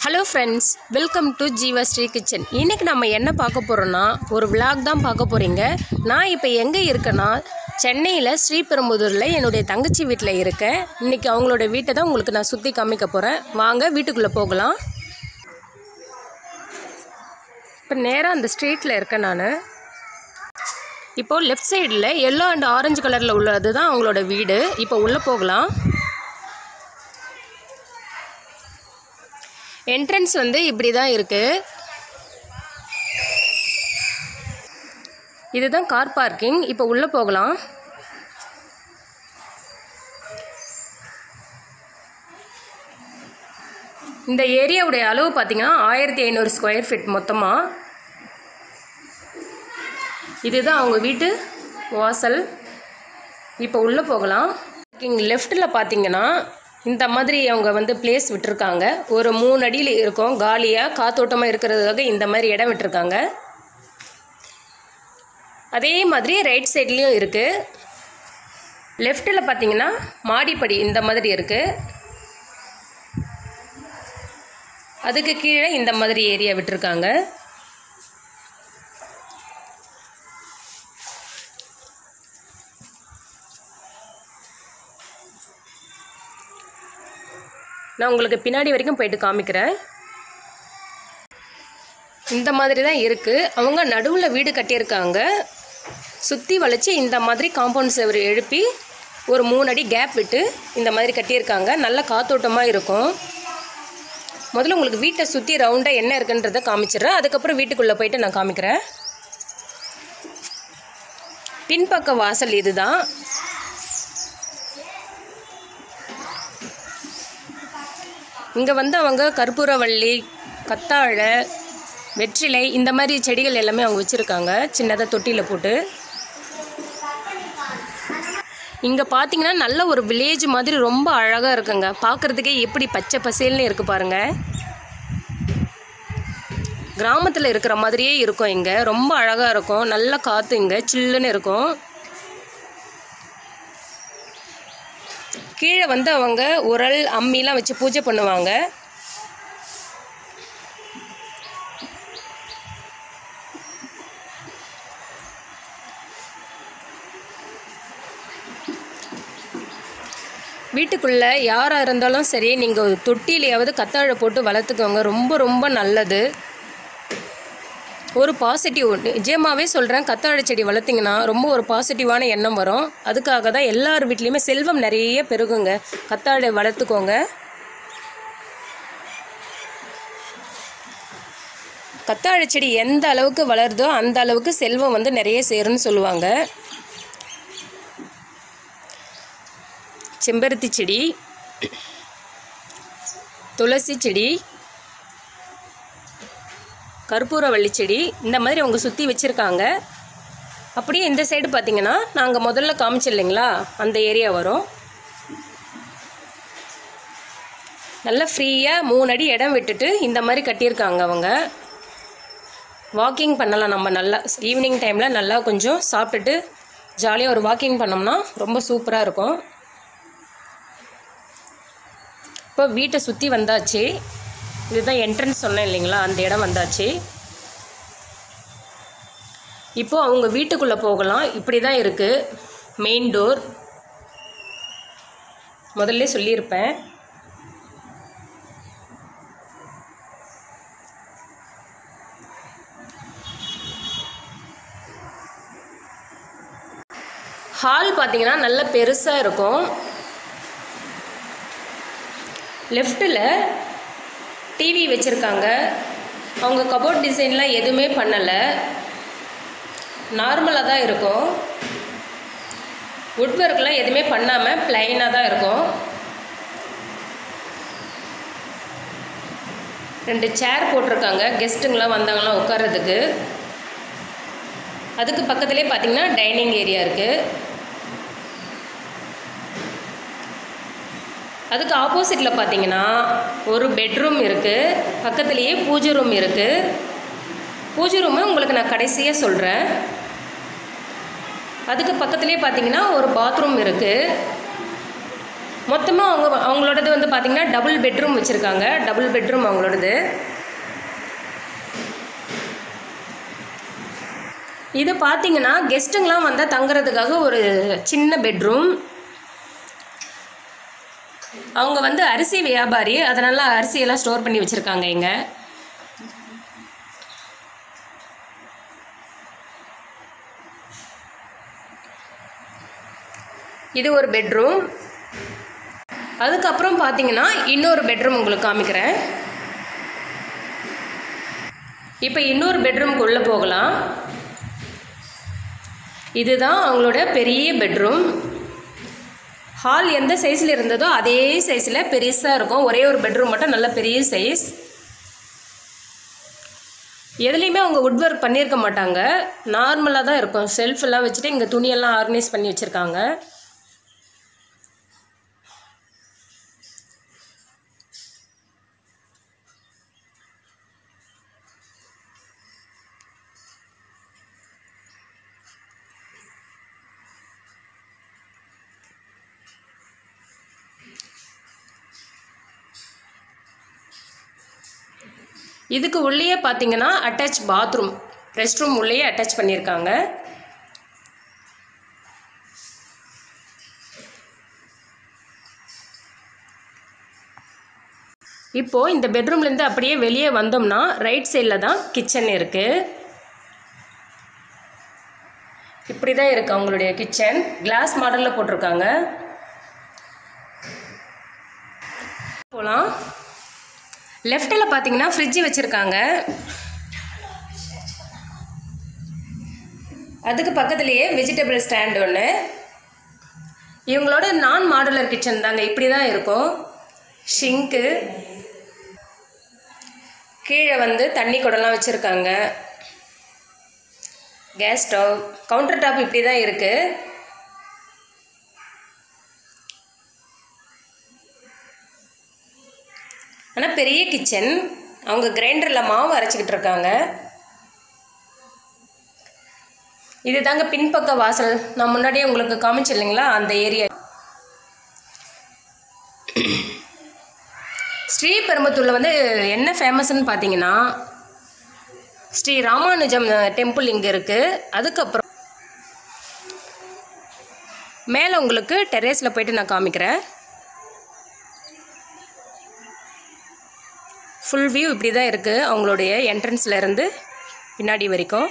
hello friends welcome to Jeeva Sri kitchen இன்றைக்கி நம்ம என்ன பார்க்க போகிறோன்னா ஒரு vlog தான் பார்க்க போகிறீங்க நான் இப்போ எங்கே இருக்கேன்னா சென்னையில் ஸ்ரீபெரும்புதூரில் என்னுடைய தங்கச்சி வீட்டில் இருக்கேன் இன்றைக்கி அவங்களோட வீட்டை தான் உங்களுக்கு நான் சுற்றி காமிக்க போகிறேன் வாங்க வீட்டுக்குள்ளே போகலாம் இப்போ நேராக அந்த ஸ்ட்ரீட்டில் இருக்கேன் நான் இப்போது லெஃப்ட் சைடில் எல்லோ அண்ட் ஆரஞ்சு கலரில் உள்ளது தான் அவங்களோட வீடு இப்போ உள்ளே போகலாம் என்ட்ரன்ஸ் வந்து இப்படி தான் இருக்குது இதுதான் கார் பார்க்கிங் இப்போ உள்ளே போகலாம் இந்த ஏரியாவுடைய அளவு பார்த்தீங்கன்னா ஆயிரத்தி ஐநூறு ஸ்கொயர் ஃபீட் மொத்தமாக இதுதான் அவங்க வீட்டு வாசல் இப்போ உள்ளே போகலாம் இங்கே லெஃப்ட்டில் பார்த்தீங்கன்னா இந்த மாதிரி அவங்க வந்து பிளேஸ் விட்டுருக்காங்க ஒரு மூணு அடியில் இருக்கும் காலியாக காத்தோட்டமாக இருக்கிறதுக்காக இந்த மாதிரி இடம் விட்டுருக்காங்க அதே மாதிரி ரைட் சைட்லேயும் இருக்குது லெஃப்ட்டில் பார்த்தீங்கன்னா மாடிப்படி இந்த மாதிரி இருக்குது அதுக்கு கீழே இந்த மாதிரி ஏரியா விட்டுருக்காங்க நான் உங்களுக்கு பின்னாடி வரைக்கும் போயிட்டு காமிக்கிறேன் இந்த மாதிரி தான் இருக்குது அவங்க நடுவில் வீடு கட்டியிருக்காங்க சுற்றி வளைச்சி இந்த மாதிரி காம்பவுண்ட் சுவர் எழுப்பி ஒரு மூணு அடி கேப் விட்டு இந்த மாதிரி கட்டியிருக்காங்க நல்ல காத்தோட்டமாக இருக்கும் முதல்ல உங்களுக்கு வீட்டை சுற்றி ரவுண்டாக என்ன இருக்குன்றதை காமிச்சிடுறேன் அதுக்கப்புறம் வீட்டுக்குள்ளே போயிட்டு நான் காமிக்கிறேன் பின்பக்க வாசல் இதுதான் இங்கே வந்து அவங்க கற்பூரவள்ளி கத்தாழை வெற்றிலை இந்த மாதிரி செடிகள் எல்லாமே அவங்க வச்சுருக்காங்க சின்னதாக தொட்டியில் போட்டு இங்கே பார்த்தீங்கன்னா நல்ல ஒரு வில்லேஜ் மாதிரி ரொம்ப அழகாக இருக்குங்க பார்க்குறதுக்கே எப்படி பச்சை பசேல்னு இருக்குது பாருங்கள் கிராமத்தில் இருக்கிற மாதிரியே இருக்கும் இங்கே ரொம்ப அழகாக இருக்கும் நல்ல காற்று இங்கே சில்லுன்னு இருக்கும் கீழே வந்து அவங்க உரல் அம்மிலாம் வச்சு பூஜை பண்ணுவாங்க வீட்டுக்குள்ளே யாராக இருந்தாலும் சரி நீங்கள் தொட்டிலையாவது கத்தாழை போட்டு வளர்த்துக்கோங்க ரொம்ப ரொம்ப நல்லது ஒரு பாசிட்டிவ் நிஜமாவே சொல்கிறேன் கத்தாழை செடி வளர்த்திங்கன்னா ரொம்ப ஒரு பாசிட்டிவான எண்ணம் வரும் அதுக்காக தான் எல்லார் வீட்லேயுமே செல்வம் நிறைய பெருகுங்க கத்தாழை வளர்த்துக்கோங்க கத்தாழை செடி எந்த அளவுக்கு வளருதோ அந்த அளவுக்கு செல்வம் வந்து நிறைய சேரும்னு சொல்லுவாங்க செம்பருத்தி செடி துளசி செடி கற்பூரவள்ளி செடி இந்த மாதிரி அவங்க சுற்றி வச்சுருக்காங்க அப்படியே இந்த சைடு பார்த்தீங்கன்னா நாங்கள் முதல்ல காமிச்சு இல்லைங்களா அந்த ஏரியா வரும் நல்லா ஃப்ரீயாக மூணு அடி இடம் விட்டுட்டு இந்த மாதிரி கட்டியிருக்காங்க அவங்க வாக்கிங் பண்ணலாம் நம்ம நல்லா ஈவினிங் டைமில் நல்லா கொஞ்சம் சாப்பிட்டுட்டு ஜாலியாக ஒரு வாக்கிங் பண்ணோம்னா ரொம்ப சூப்பராக இருக்கும் இப்போ வீட்டை சுற்றி வந்தாச்சு இதுதான் என்ட்ரன்ஸ் சொன்னேன் இல்லைங்களா அந்த இடம் வந்தாச்சு இப்போது அவங்க வீட்டுக்குள்ளே போகலாம் இப்படி தான் இருக்குது மெயின் டோர் முதல்ல சொல்லியிருப்பேன் ஹால் பார்த்தீங்கன்னா நல்ல பெருசாக இருக்கும் லெஃப்ட்டில் டிவி வச்சுருக்காங்க அவங்க கபோர்ட் டிசைன்லாம் எதுவுமே பண்ணலை நார்மலாக தான் இருக்கும் வுட் ஒர்க்லாம் எதுவுமே பண்ணாமல் ப்ளைனாக தான் இருக்கும் ரெண்டு சேர் போட்டிருக்காங்க கெஸ்ட்டுங்களாம் வந்தாங்களாம் உட்கார்றதுக்கு அதுக்கு பக்கத்துலேயே பார்த்தீங்கன்னா டைனிங் ஏரியா இருக்குது அதுக்கு ஆப்போசிட்டில் பார்த்தீங்கன்னா ஒரு பெட்ரூம் இருக்குது பக்கத்துலேயே பூஜை ரூம் இருக்குது பூஜை ரூமு உங்களுக்கு நான் கடைசியாக சொல்கிறேன் அதுக்கு பக்கத்துலேயே பார்த்தீங்கன்னா ஒரு பாத்ரூம் இருக்குது மொத்தமாக அவங்க அவங்களோடது வந்து பார்த்திங்கன்னா டபுள் பெட்ரூம் வச்சுருக்காங்க டபுள் பெட்ரூம் அவங்களோடது இது பார்த்தீங்கன்னா கெஸ்ட்டுங்களாம் வந்தால் தங்குறதுக்காக ஒரு சின்ன பெட்ரூம் அவங்க வந்து அரிசி வியாபாரி அதனால் அரிசியெல்லாம் ஸ்டோர் பண்ணி வச்சுருக்காங்க இங்கே இது ஒரு பெட்ரூம் அதுக்கப்புறம் பார்த்தீங்கன்னா இன்னொரு பெட்ரூம் உங்களுக்கு காமிக்கிறேன் இப்போ இன்னொரு பெட்ரூம்க்கு உள்ளே போகலாம் இதுதான் அவங்களோட பெரிய பெட்ரூம் ஹால் எந்த சைஸில் இருந்ததோ அதே சைஸில் பெருசாக இருக்கும் ஒரே ஒரு பெட்ரூம் மட்டும் நல்ல பெரிய சைஸ் எதுலேயுமே அவங்க வுட் ஒர்க் பண்ணியிருக்க மாட்டாங்க நார்மலாக தான் இருக்கும் ஷெல்ஃப் எல்லாம் வச்சுட்டு இங்கே துணியெல்லாம் ஆர்கனைஸ் பண்ணி வச்சுருக்காங்க இதுக்கு உள்ளேயே பார்த்தீங்கன்னா அட்டாச் பாத்ரூம் ரெஸ்ட் ரூம் உள்ளேயே அட்டாச் பண்ணியிருக்காங்க இப்போது இந்த பெட்ரூம்லேருந்து அப்படியே வெளியே வந்தோம்னா ரைட் சைடில் தான் கிச்சன் இருக்குது இப்படி தான் இருக்குது அவங்களுடைய கிச்சன் கிளாஸ் மாடலில் போட்டிருக்காங்க போகலாம் லெஃப்ட்டில் பார்த்தீங்கன்னா ஃப்ரிட்ஜ் வச்சுருக்காங்க அதுக்கு பக்கத்துலேயே வெஜிடபிள் ஸ்டாண்ட் ஒன்று இவங்களோட நான் மாடுலர் கிச்சன் தாங்க இப்படி தான் இருக்கும் ஷிங்க்கு கீழே வந்து தண்ணி குடம்லாம் வச்சுருக்காங்க கேஸ் ஸ்டவ் கவுண்டர் டாப் இப்படி தான் இருக்குது ஆனால் பெரிய கிச்சன் அவங்க கிரைண்டரில் மாவு அரைச்சிக்கிட்டு இருக்காங்க இது தாங்க பின்பக்க வாசல் நான் முன்னாடியே உங்களுக்கு காமிச்சு இல்லைங்களா அந்த ஏரியா ஸ்ரீபெரும்புத்தூரில் வந்து என்ன ஃபேமஸ்ன்னு பார்த்தீங்கன்னா ஸ்ரீ ராமானுஜம் டெம்பிள் இங்கே இருக்குது அதுக்கப்புறம் மேலே உங்களுக்கு டெரேஸில் போயிட்டு நான் காமிக்கிறேன் ஃபுல் வியூ இப்படி தான் இருக்குது அவங்களுடைய என்ட்ரன்ஸில் இருந்து பின்னாடி வரைக்கும்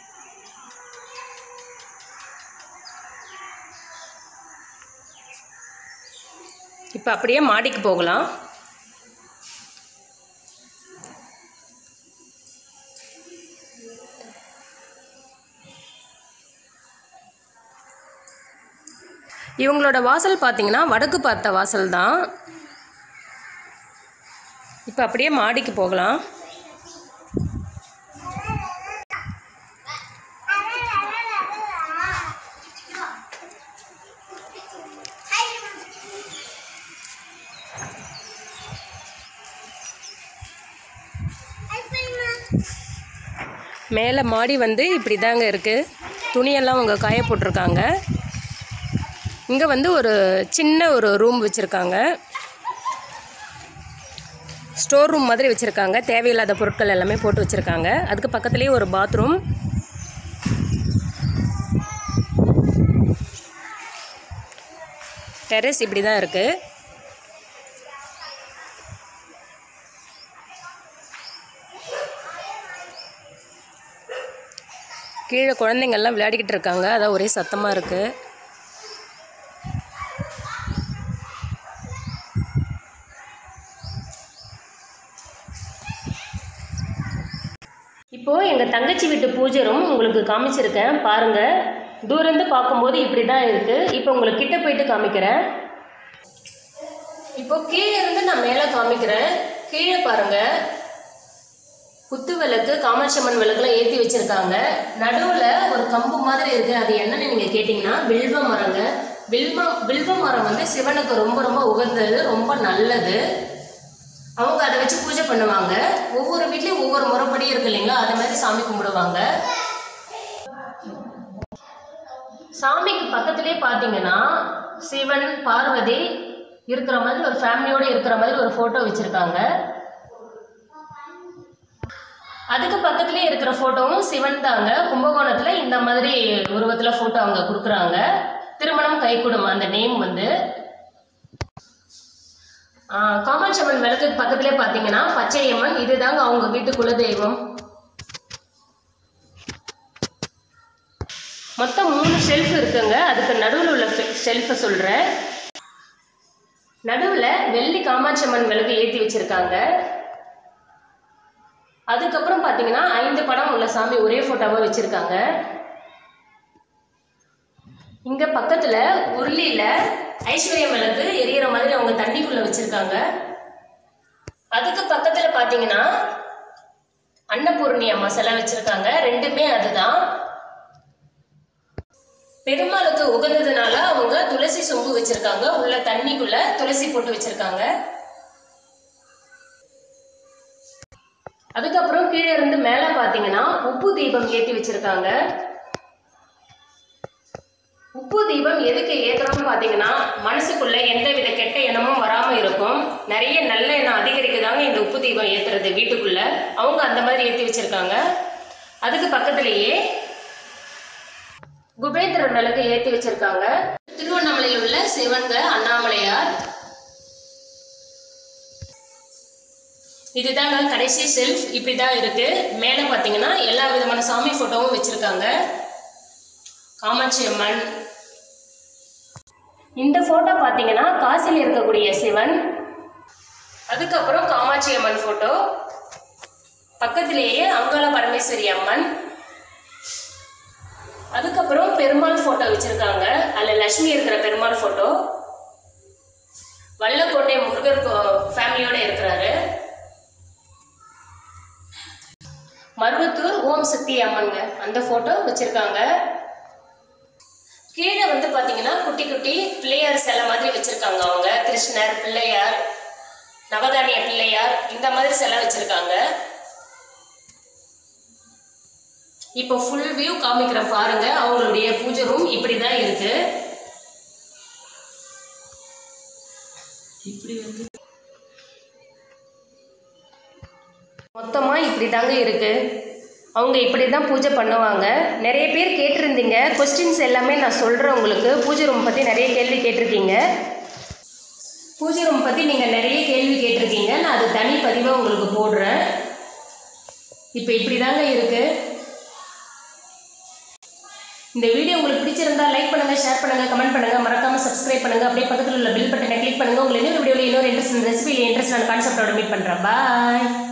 இப்போ அப்படியே மாடிக்கு போகலாம் இவங்களோட வாசல் பார்த்தீங்கன்னா வடக்கு பார்த்த வாசல் தான் இப்போ அப்படியே மாடிக்கு போகலாம் மேலே மாடி வந்து இப்படி தாங்க இருக்குது துணியெல்லாம் அவங்க காய போட்டிருக்காங்க இங்கே வந்து ஒரு சின்ன ஒரு ரூம் வச்சுருக்காங்க ஸ்டோர் ரூம் மாதிரி வச்சுருக்காங்க தேவையில்லாத பொருட்கள் எல்லாமே போட்டு வச்சுருக்காங்க அதுக்கு பக்கத்துலேயே ஒரு பாத்ரூம் டெரஸ் இப்படி தான் இருக்குது கீழே குழந்தைங்கள்லாம் விளையாடிக்கிட்டு இருக்காங்க அதான் ஒரே சத்தமாக இருக்குது இப்போது எங்கள் தங்கச்சி வீட்டு பூஜை ரூம் உங்களுக்கு காமிச்சிருக்கேன் பாருங்கள் தூரந்து பார்க்கும்போது இப்படி தான் இருக்குது இப்போ உங்களுக்கு கிட்ட போயிட்டு காமிக்கிறேன் இப்போ கீழே இருந்து நான் மேலே காமிக்கிறேன் கீழே பாருங்கள் குத்து விளக்கு காமாட்சியம்மன் விளக்குலாம் ஏற்றி வச்சிருக்காங்க நடுவில் ஒரு கம்பு மாதிரி இருக்கு அது என்னன்னு நீங்கள் கேட்டிங்கன்னா வில்வ மரங்க வில்வ வில்வ மரம் வந்து சிவனுக்கு ரொம்ப ரொம்ப உகந்தது ரொம்ப நல்லது அவங்க அதை வச்சு பூஜை பண்ணுவாங்க ஒவ்வொரு வீட்லேயும் ஒவ்வொரு முறைப்படி இருக்கு இல்லைங்களா அதை மாதிரி சாமி கும்பிடுவாங்க சாமிக்கு பக்கத்திலே பார்த்தீங்கன்னா சிவன் பார்வதி இருக்கிற மாதிரி ஒரு ஃபேமிலியோட இருக்கிற மாதிரி ஒரு ஃபோட்டோ வச்சுருக்காங்க அதுக்கு பக்கத்துலேயே இருக்கிற ஃபோட்டோவும் சிவன் தாங்க கும்பகோணத்தில் இந்த மாதிரி உருவத்தில் ஃபோட்டோ அவங்க கொடுக்குறாங்க திருமணம் கைகூடும் அந்த நேம் வந்து ஆஹ் காமாட்சியம்மன் விளக்குக்கு பக்கத்துலேயே பார்த்தீங்கன்னா பச்சையம்மன் இதுதாங்க அவங்க வீட்டு குலதெய்வம் மொத்தம் மூணு ஷெல்ஃப் இருக்குங்க அதுக்கு நடுவில் உள்ள ஷெல்ஃபை சொல்கிறேன் நடுவில் வெள்ளி காமாட்சியம்மன் விளக்கு ஏற்றி வச்சுருக்காங்க அதுக்கப்புறம் பார்த்தீங்கன்னா ஐந்து படம் உள்ள சாமி ஒரே ஃபோட்டோவாக வச்சுருக்காங்க இங்கே பக்கத்தில் உருளியில் ஐஸ்வர்யம் விளக்கு எரியிற மாதிரி அவங்க தண்ணிக்குள்ளே வச்சுருக்காங்க அதுக்கு பக்கத்தில் பார்த்தீங்கன்னா அன்னபூர்ணி அம்மா சிலை வச்சுருக்காங்க ரெண்டுமே அதுதான் பெருமாளுக்கு உகந்ததுனால அவங்க துளசி சொம்பு வச்சிருக்காங்க உள்ள தண்ணிக்குள்ள துளசி போட்டு வச்சிருக்காங்க அதுக்கப்புறம் கீழே இருந்து மேலே பார்த்தீங்கன்னா உப்பு தீபம் ஏற்றி வச்சிருக்காங்க உப்பு தீபம் எதுக்கு ஏத்துறோம்னு பார்த்தீங்கன்னா மனசுக்குள்ள எந்த வித கெட்ட எண்ணமும் வராமல் இருக்கும் நிறைய நல்ல எண்ணம் அதிகரிக்குதாங்க இந்த உப்பு தீபம் ஏத்துறது வீட்டுக்குள்ள அவங்க அந்த மாதிரி ஏற்றி வச்சிருக்காங்க அதுக்கு பக்கத்துலேயே குபேந்திரன் விளக்கு ஏற்றி வச்சிருக்காங்க திருவண்ணாமலையில் உள்ள சிவன்க அண்ணாமலையார் இதுதாங்க கடைசி செல்ஃப் இப்படி தான் இருக்கு மேலே பார்த்தீங்கன்னா எல்லா விதமான சாமி ஃபோட்டோவும் வச்சிருக்காங்க காமாட்சி அம்மன் இந்த ஃபோட்டோ பார்த்தீங்கன்னா காசியில் இருக்கக்கூடிய சிவன் அதுக்கப்புறம் காமாட்சி அம்மன் ஃபோட்டோ பக்கத்திலேயே அங்காள பரமேஸ்வரி அம்மன் அதுக்கப்புறம் பெருமாள் ஃபோட்டோ வச்சுருக்காங்க அதில் லக்ஷ்மி இருக்கிற பெருமாள் ஃபோட்டோ வல்லக்கோட்டை முருகர் ஃபேமிலியோட இருக்கிறாரு மருவத்தூர் ஓம் சக்தி அம்மன்ங்க அந்த ஃபோட்டோ வச்சுருக்காங்க கீழே வந்து பார்த்தீங்கன்னா குட்டி குட்டி பிள்ளையார் சிலை மாதிரி வச்சுருக்காங்க அவங்க கிருஷ்ணர் பிள்ளையார் நவதானிய பிள்ளையார் இந்த மாதிரி சிலை வச்சுருக்காங்க இப்போ ஃபுல் வியூ காமிக்கிறேன் பாருங்க அவங்களுடைய பூஜை ரூம் இப்படி தான் இருக்கு இப்படி வந்து மொத்தமா இப்படி தாங்க இருக்கு அவங்க இப்படி தான் பூஜை பண்ணுவாங்க நிறைய பேர் கேட்டிருந்தீங்க கொஸ்டின்ஸ் எல்லாமே நான் சொல்கிறேன் உங்களுக்கு பூஜை ரூம் பற்றி நிறைய கேள்வி கேட்டிருக்கீங்க பூஜை ரூம் பற்றி நீங்கள் நிறைய கேள்வி கேட்டிருக்கீங்க நான் அது தனி பதிவாக உங்களுக்கு போடுறேன் இப்போ இப்படி தாங்க இருக்குது இந்த வீடியோ உங்களுக்கு பிடிச்சிருந்தா லைக் பண்ணுங்க ஷேர் பண்ணுங்க கமெண்ட் பண்ணுங்க மறக்காம சப்ஸ்கிரைப் பண்ணுங்க அப்படியே பக்கத்தில் உள்ள பில் பட்டனை கிளிக் பண்ணுங்க உங்களுக்கு இன்னொரு வீடியோவில் இன்னொரு இன்ட்ரெஸ்ட் ரெசிபி இன்ட்ரெஸ்ட் கான்செப்டோட மீட் பண்றேன் பாய்